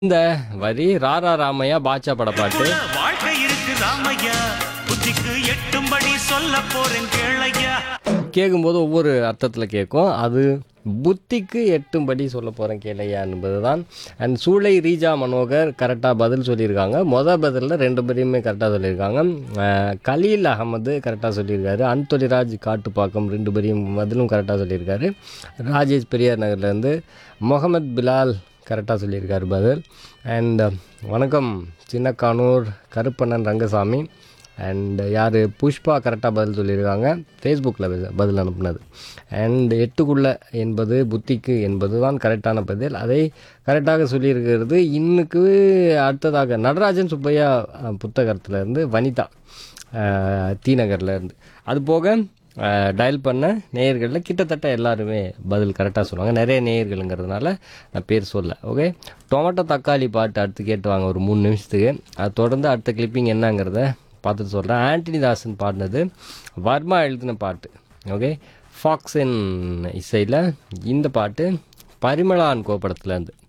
இந்த வரி ராரா ராமையா பாட்சா பட பாட்டு வாழ்க்கை இருக்கு ராமையா புத்திக்கு எட்டும்படி சொல்ல போறேன் கேளையா கேட்கும்போது ஒவ்வொரு அர்த்தத்தில் கேட்கும் அது புத்திக்கு எட்டும்படி சொல்ல போகிறேன் கேளையா என்பது தான் அண்ட் சூளை ரீஜா மனோகர் கரெக்டாக பதில் சொல்லியிருக்காங்க மொதல் பதிலில் ரெண்டு பேரையுமே கரெக்டாக சொல்லியிருக்காங்க அஹ் கலீல் அகமது கரெக்டாக சொல்லியிருக்காரு அன்தொலிராஜ் காட்டுப்பாக்கம் ரெண்டு பேரையும் பதிலும் கரெக்டாக சொல்லியிருக்காரு ராஜேஷ் பெரியார் நகர்லேருந்து முகமது பிலால் கரெக்டாக சொல்லியிருக்காரு பதில் அண்ட் வணக்கம் சின்னக்கானூர் கருப்பண்ணன் ரங்கசாமி அண்ட் யார் புஷ்பா கரெக்டாக பதில் சொல்லியிருக்காங்க ஃபேஸ்புக்கில் பதில் அனுப்புனது அண்ட் எட்டுக்குள்ள என்பது புத்திக்கு என்பது தான் கரெக்டான பதில் அதை கரெக்டாக சொல்லியிருக்கிறது இன்னுக்கு அடுத்ததாக நடராஜன் சுப்பையா அஹ், புத்தகத்திலேருந்து வனிதா அஹ், டி நகர்லேருந்து அது போக டயல் பண்ண நேயர்களில் கிட்டத்தட்ட எல்லாருமே பதில் கரெக்டாக சொல்லுவாங்க நிறைய நேயர்களுங்கிறதுனால நான் பேர் சொல்ல ஓகே டொமேட்டோ தக்காளி பாட்டு அடுத்து கேட்டுவாங்க ஒரு மூணு நிமிஷத்துக்கு அது தொடர்ந்து அடுத்த கிளிப்பிங் என்னங்கிறத பார்த்துட்டு சொல்கிறேன் ஆண்டனி தாசன் பாடினது வர்மா எழுதின பாட்டு ஓகே ஃபாக்ஸின் இசையில் இந்த பாட்டு பரிமளான் கோபடத்துலேருந்து